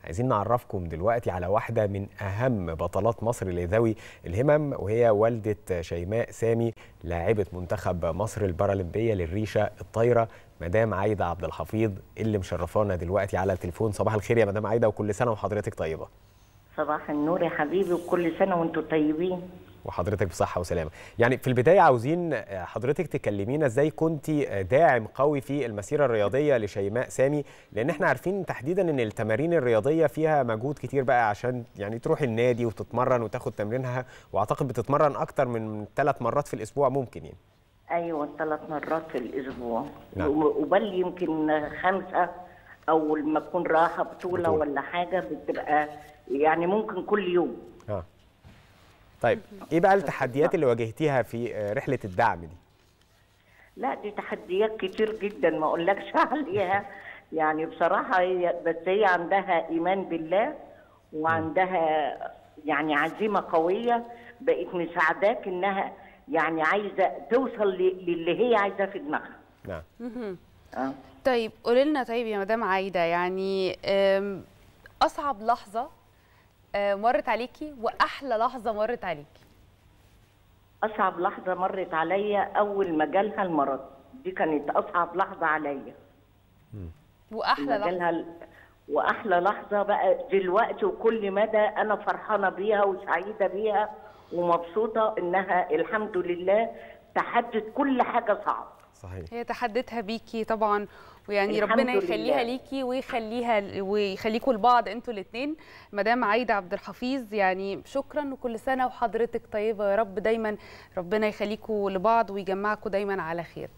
عايزين نعرفكم دلوقتي على واحدة من أهم بطلات مصر لذوي الهمم وهي والدة شيماء سامي لاعبة منتخب مصر البارالمبية للريشة الطايرة مدام عايدة عبد الحفيظ اللي مشرفانا دلوقتي على التليفون صباح الخير يا مدام عايدة وكل سنة وحضرتك طيبة صباح النور يا حبيبي وكل سنة وانتم طيبين وحضرتك بصحة وسلامة يعني في البداية عاوزين حضرتك تكلمينا ازاي كنت داعم قوي في المسيرة الرياضية لشيماء سامي لان احنا عارفين تحديدا ان التمارين الرياضية فيها مجهود كتير بقى عشان يعني تروح النادي وتتمرن وتاخد تمرينها واعتقد بتتمرن اكتر من ثلاث مرات في الاسبوع ممكن يعني ايوه ثلاث مرات في الاسبوع نعم. وبل يمكن خمسة او لما تكون راحة بطولة بطولة. ولا حاجة بتبقى يعني ممكن كل يوم اه طيب ايه بقى التحديات اللي واجهتيها في رحلة الدعم دي لا دي تحديات كتير جدا ما اقولكش عليها يعني بصراحة هي بس هي عندها ايمان بالله وعندها يعني عزيمة قوية بقت مساعداك انها يعني عايزة توصل ل- للي هي عايزاه في دماغها نعم اه طيب قولي لنا طيب يا مدام عايده يعني أم، اصعب لحظه أه، مرت عليكي واحلى لحظه مرت عليكي اصعب لحظه مرت عليا اول ما جالها المرض دي كانت اصعب لحظه عليا واحلى ما لحظه جالها ال- واحلى لحظه بقى دلوقتي وكل مدى انا فرحانه بيها وسعيده بيها ومبسوطه انها الحمد لله تحدت كل حاجه صعب صحيح هي تحدتها بيكي طبعا ويعني الحمد ربنا يخليها لله. ليكي ويخليها ويخليكوا لبعض انتوا الاثنين مدام عايده عبد الحفيظ يعني شكرا وكل سنه وحضرتك طيبه يا رب دايما ربنا يخليكوا لبعض ويجمعكوا دايما على خير